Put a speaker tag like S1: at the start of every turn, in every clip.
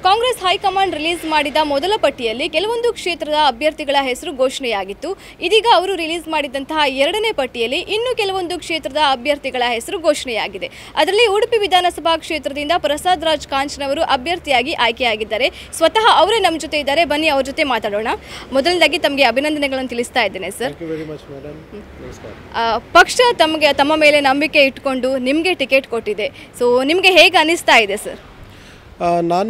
S1: Congress high command release ಮಾಡಿದ ಮೊದಲ ಪಟ್ಟಿಯಲ್ಲಿ ಕೆಲವೊಂದು ಕ್ಷೇತ್ರದ ಅಭ್ಯರ್ಥಿಗಳ ಹೆಸರು ಘೋಷಣೆಯಾಗಿತ್ತು ಇದೀಗ ಅವರು ರಿಲೀಸ್ ಮಾಡಿದಂತಹ ಎರಡನೇ ಪಟ್ಟಿಯಲ್ಲಿ ಇನ್ನು ಕೆಲವೊಂದು ಕ್ಷೇತ್ರದ ಅಭ್ಯರ್ಥಿಗಳ ಹೆಸರು ಘೋಷಣೆಯಾಗಿದೆ ಅದರಲ್ಲಿ ಉಡುಪಿ ವಿಧಾನಸಭಾ ಕ್ಷೇತ್ರದಿಂದ ಪ್ರಸಾದ್ ರಾಜ್ ಕಾಂಚನ್ ಅವರು ಅಭ್ಯರ್ಥಿಯಾಗಿ ಆಯ್ಕೆಯಾಗಿದ್ದಾರೆ ಸ್ವತಃ ಅವರೇ ನಮ್ಮ ಜೊತೆ ಇದ್ದಾರೆ ಬನ್ನಿ ಅವ್ರ ಜೊತೆ ಮಾತಾಡೋಣ ಮೊದಲನೇದಾಗಿ ತಮಗೆ ಅಭಿನಂದನೆಗಳನ್ನು ತಿಳಿಸ್ತಾ ಇದ್ದೇನೆ sir
S2: thank you very much madam ನಮಸ್ಕಾರ
S1: ಆ, ಪಕ್ಷ ತಮಗೆ ತಮ್ಮ ಮೇಲೆ ನಂಬಿಕೆ ಇಟ್ಕೊಂಡು ನಿಮಗೆ ಟಿಕೆಟ್ ಕೊಟ್ಟಿದೆ ಸೊ ನಿಮಗೆ ಹೇಗೆ ಅನಿಸ್ತಾ ಇದೆ ಸರ್
S2: ಆ, ನಾನು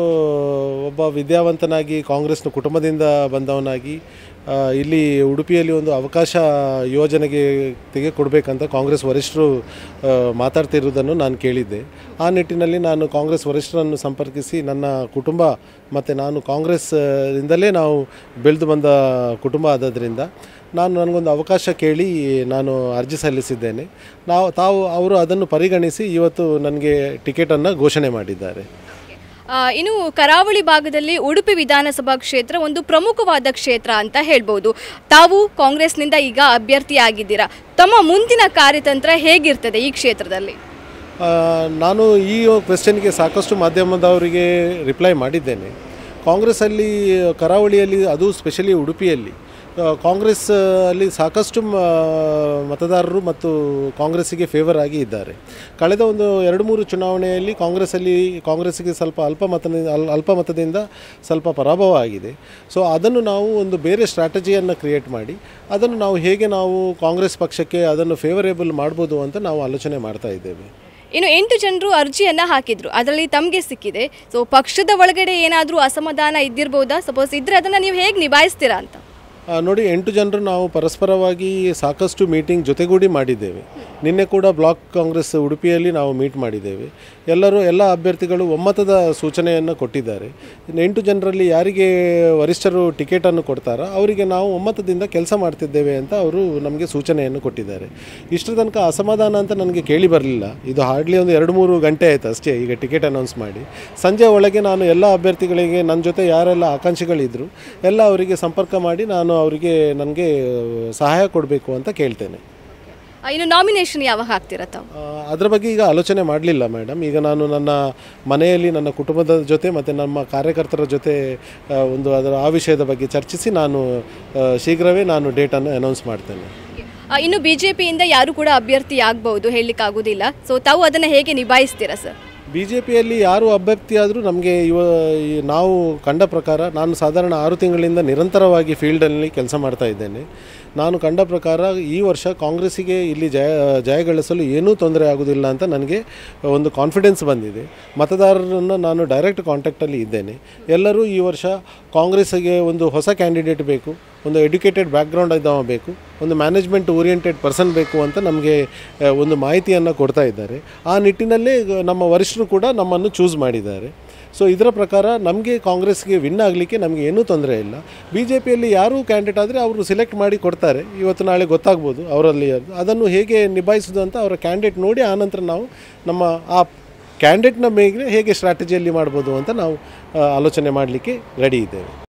S2: ಒಬ್ಬ ವಿದ್ಯಾವಂತನಾಗಿ ಕಾಂಗ್ರೆಸ್ನ ಕುಟುಂಬದಿಂದ ಬಂದವನಾಗಿ ಆ, ಇಲ್ಲಿ ಉಡುಪಿಯಲ್ಲಿ ಒಂದು ಅವಕಾಶ ಯೋಜನೆಗೆ ತೆಗೆದುಕೊಡ್ಬೇಕಂತ ಕಾಂಗ್ರೆಸ್ ವರಿಷ್ಠರು ಆ, ಮಾತಾಡ್ತಿರುವುದನ್ನು ನಾನು ಕೇಳಿದ್ದೆ ಆ ನಿಟ್ಟಿನಲ್ಲಿ ನಾನು ಕಾಂಗ್ರೆಸ್ ವರಿಷ್ಠರನ್ನು ಸಂಪರ್ಕಿಸಿ ನನ್ನ ಕುಟುಂಬ ಮತ್ತು ನಾನು ಕಾಂಗ್ರೆಸ್ ಆ, ಇಂದಲೇ ನಾವು ಬೆಳೆದು ಬಂದ ಕುಟುಂಬ ಆದದ್ರಿಂದ ನಾನು ನನಗೊಂದು ಅವಕಾಶ ಕೇಳಿ ನಾನು ಅರ್ಜಿ ಸಲ್ಲಿಸಿದ್ದೇನೆ ನಾವು ತಾವು ಅವರು ಅದನ್ನು ಪರಿಗಣಿಸಿ ಇವತ್ತು ನನಗೆ ಟಿಕೆಟನ್ನು ಘೋಷಣೆ ಮಾಡಿದ್ದಾರೆ
S1: ಆ, ಇನ್ನು ಕರಾವಳಿ ಭಾಗದಲ್ಲಿ ಉಡುಪಿ ವಿಧಾನಸಭಾ ಕ್ಷೇತ್ರ ಒಂದು ಪ್ರಮುಖವಾದ ಕ್ಷೇತ್ರ ಅಂತ ಹೇಳ್ಬೋದು ತಾವು ಕಾಂಗ್ರೆಸ್ನಿಂದ ಈಗ ಅಭ್ಯರ್ಥಿಯಾಗಿದ್ದೀರಾ ತಮ್ಮ ಮುಂದಿನ ಕಾರ್ಯತಂತ್ರ ಹೇಗಿರ್ತದೆ ಈ ಕ್ಷೇತ್ರದಲ್ಲಿ
S2: ಆ, ನಾನು ಈ ಕ್ವೆಶ್ಚನ್ಗೆ ಸಾಕಷ್ಟು ಮಾಧ್ಯಮದವರಿಗೆ ರಿಪ್ಲೈ ಮಾಡಿದ್ದೇನೆ ಕಾಂಗ್ರೆಸ್ಸಲ್ಲಿ ಕರಾವಳಿಯಲ್ಲಿ ಅದು ಸ್ಪೆಷಲಿ ಉಡುಪಿಯಲ್ಲಿ ಆ, ಕಾಂಗ್ರೆಸ್ ಅಲ್ಲಿ ಸಾಕಷ್ಟು ಮ- ಮತದಾರರು ಮತ್ತು ಕಾಂಗ್ರೆಸ್ಸಿಗೆ ಫೇವರ್ ಆಗಿ ಇದ್ದಾರೆ ಕಳೆದ ಒಂದು ಎರಡು ಮೂರು ಚುನಾವಣೆಯಲ್ಲಿ ಕಾಂಗ್ರೆಸ್ಸಲ್ಲಿ ಕಾಂಗ್ರೆಸ್ಸಿಗೆ ಸ್ವಲ್ಪ ಅಲ್ಪ ಮತದಿಂದ ಅಲ್- ಅಲ್ಪ ಮತದಿಂದ ಸ್ವಲ್ಪ ಪರಾಭವ ಆಗಿದೆ ಸೊ ಅದನ್ನು ನಾವು ಒಂದು ಬೇರೆ ಸ್ಟ್ರಾಟಜಿಯನ್ನು ಕ್ರಿಯೇಟ್ ಮಾಡಿ ಅದನ್ನು ನಾವು ಹೇಗೆ ನಾವು ಕಾಂಗ್ರೆಸ್ ಪಕ್ಷಕ್ಕೆ ಅದನ್ನು ಫೇವರೇಬಲ್ ಮಾಡ್ಬೋದು ಅಂತ ನಾವು ಆಲೋಚನೆ ಮಾಡ್ತಾ ಇದ್ದೇವೆ
S1: ಇನ್ನು ಎಂಟು ಜನರು ಅರ್ಜಿಯನ್ನ ಹಾಕಿದ್ರು ಅದರಲ್ಲಿ ತಮಗೆ ಸಿಕ್ಕಿದೆ ಸೊ ಪಕ್ಷದ ಒಳಗಡೆ ಏನಾದರೂ ಅಸಮಾಧಾನ ಇದ್ದಿರ್ಬೋದಾ ಸಪೋಸ್ ಇದ್ರೆ ಅದನ್ನ ನೀವು ಹೇಗೆ ನಿಭಾಯಿಸ್ತೀರಾ ಅಂತ
S2: ಆ, ನೋಡಿ ಎಂಟು ಜನರು ನಾವು ಪರಸ್ಪರವಾಗಿ ಸಾಕಷ್ಟು ಮೀಟಿಂಗ್ ಜೊತೆಗೂಡಿ ಮಾಡಿದ್ದೇವೆ ನಿನ್ನೆ ಕೂಡ ಬ್ಲಾಕ್ ಕಾಂಗ್ರೆಸ್ ಉಡುಪಿಯಲ್ಲಿ ನಾವು ಮೀಟ್ ಮಾಡಿದ್ದೇವೆ ಎಲ್ಲರೂ ಎಲ್ಲ ಅಭ್ಯರ್ಥಿಗಳು ಒಮ್ಮತದ ಸೂಚನೆಯನ್ನು ಕೊಟ್ಟಿದ್ದಾರೆ ಇನ್ನು ಎಂಟು ಜನರಲ್ಲಿ ಯಾರಿಗೆ ವರಿಷ್ಠರು ಟಿಕೆಟನ್ನು ಕೊಡ್ತಾರೋ ಅವರಿಗೆ ನಾವು ಒಮ್ಮತದಿಂದ ಕೆಲಸ ಮಾಡ್ತಿದ್ದೇವೆ ಅಂತ ಅವರು ನಮಗೆ ಸೂಚನೆಯನ್ನು ಕೊಟ್ಟಿದ್ದಾರೆ ಇಷ್ಟರ ತನಕ ಅಸಮಾಧಾನ ಅಂತ ನನಗೆ ಕೇಳಿ ಬರಲಿಲ್ಲ ಇದು ಹಾರ್ಡ್ಲಿ ಒಂದು ಎರಡು ಮೂರು ಗಂಟೆ ಆಯಿತು ಅಷ್ಟೇ ಈಗ ಟಿಕೆಟ್ ಅನೌನ್ಸ್ ಮಾಡಿ ಸಂಜೆ ಒಳಗೆ ನಾನು ಎಲ್ಲ ಅಭ್ಯರ್ಥಿಗಳಿಗೆ ನನ್ನ ಜೊತೆ ಯಾರೆಲ್ಲ ಆಕಾಂಕ್ಷಿಗಳಿದ್ದರು ಎಲ್ಲ ಅವರಿಗೆ ಸಂಪರ್ಕ ಮಾಡಿ ನಾನು ಅವರಿಗೆ ನನಗೆ ಸಹಾಯ ಕೊಡಬೇಕು ಅಂತ ಕೇಳ್ತೇನೆ
S1: ಆ, ಇನ್ನು ನಾಮಿನೇಷನ್ ಯಾವಾಗ ಹಾಕ್ತೀರಾ ತಾವು
S2: ಆ, ಅದರ ಬಗ್ಗೆ ಈಗ ಆಲೋಚನೆ ಮಾಡಲಿಲ್ಲ ಮೇಡಮ್ ಈಗ ನಾನು ನನ್ನ ಮನೆಯಲ್ಲಿ ನನ್ನ ಕುಟುಂಬದ ಜೊತೆ ಮತ್ತು ನಮ್ಮ ಕಾರ್ಯಕರ್ತರ ಜೊತೆ ಆ, ಒಂದು ಅದರ ಆ ವಿಷಯದ ಬಗ್ಗೆ ಚರ್ಚಿಸಿ ನಾನು ಆ, ಶೀಘ್ರವೇ ನಾನು ಡೇಟನ್ನು ಅನೌನ್ಸ್ ಮಾಡ್ತೇನೆ
S1: ಆ, ಇನ್ನು ಬಿಜೆಪಿಯಿಂದ ಯಾರು ಕೂಡ ಅಭ್ಯರ್ಥಿ ಆಗ್ಬಹುದು ಹೇಳಲಿಕ್ಕಾಗೋದಿಲ್ಲ ಸೊ ತಾವು ಅದನ್ನ ಹೇಗೆ ನಿಭಾಯಿಸ್ತೀರಾ ಸರ್
S2: ಬಿ ಜೆ ಪಿಯಲ್ಲಿ ಯಾರು ಅಭ್ಯರ್ಥಿ ಆದರೂ ನಮಗೆ ಇವ ಈ ನಾವು ಕಂಡ ಪ್ರಕಾರ ನಾನು ಸಾಧಾರಣ ಆರು ತಿಂಗಳಿಂದ ನಿರಂತರವಾಗಿ ಫೀಲ್ಡಲ್ಲಿ ಕೆಲಸ ಮಾಡ್ತಾ ಇದ್ದೇನೆ ನಾನು ಕಂಡ ಪ್ರಕಾರ ಈ ವರ್ಷ ಕಾಂಗ್ರೆಸ್ಸಿಗೆ ಇಲ್ಲಿ ಜಯ ಜಯಗಳಿಸಲು ಏನೂ ತೊಂದರೆ ಆಗೋದಿಲ್ಲ ಅಂತ ನನಗೆ ಒಂದು ಕಾನ್ಫಿಡೆನ್ಸ್ ಬಂದಿದೆ ಮತದಾರರನ್ನು ನಾನು ಡೈರೆಕ್ಟ್ ಕಾಂಟ್ಯಾಕ್ಟಲ್ಲಿ ಇದ್ದೇನೆ ಎಲ್ಲರೂ ಈ ವರ್ಷ ಕಾಂಗ್ರೆಸ್ಸಿಗೆ ಒಂದು ಹೊಸ ಕ್ಯಾಂಡಿಡೇಟ್ ಬೇಕು ಒಂದು ಎಡ್ಯುಕೇಟೆಡ್ ಬ್ಯಾಕ್ಗ್ರೌಂಡ್ ಇದ್ದವ ಬೇಕು ಒಂದು ಮ್ಯಾನೇಜ್ಮೆಂಟ್ ಓರಿಯೆಂಟೆಡ್ ಪರ್ಸನ್ ಬೇಕು ಅಂತ ನಮಗೆ ಆ, ಒಂದು ಮಾಹಿತಿಯನ್ನು ಕೊಡ್ತಾ ಇದ್ದಾರೆ ಆ ನಿಟ್ಟಿನಲ್ಲೇ ಈಗ ನಮ್ಮ ವರಿಷ್ಠರು ಕೂಡ ನಮ್ಮನ್ನು ಚೂಸ್ ಮಾಡಿದ್ದಾರೆ ಸೊ ಇದರ ಪ್ರಕಾರ ನಮಗೆ ಕಾಂಗ್ರೆಸ್ಗೆ ವಿನ್ ಆಗಲಿಕ್ಕೆ ನಮಗೆ ಏನೂ ತೊಂದರೆ ಇಲ್ಲ ಬಿ ಜೆ ಪಿಯಲ್ಲಿ ಯಾರೂ ಕ್ಯಾಂಡಿಡೇಟ್ ಆದರೆ ಅವರು ಸಿಲೆಕ್ಟ್ ಮಾಡಿ ಕೊಡ್ತಾರೆ ಇವತ್ತು ನಾಳೆ ಗೊತ್ತಾಗ್ಬೋದು ಅವರಲ್ಲಿ ಅದು. ಅದನ್ನು ಹೇಗೆ ನಿಭಾಯಿಸೋದು ಅಂತ ಅವರ ಕ್ಯಾಂಡಿಡೇಟ್ ನೋಡಿ ಆನಂತರ ನಾವು ನಮ್ಮ ಆ ಕ್ಯಾಂಡಿಡೇಟ್ನ ಮೇಲೆ ಹೇಗೆ ಸ್ಟ್ರಾಟಜಿಯಲ್ಲಿ ಮಾಡ್ಬೋದು ಅಂತ ನಾವು ಆ, ಆಲೋಚನೆ ಮಾಡಲಿಕ್ಕೆ ರೆಡಿ ಇದ್ದೇವೆ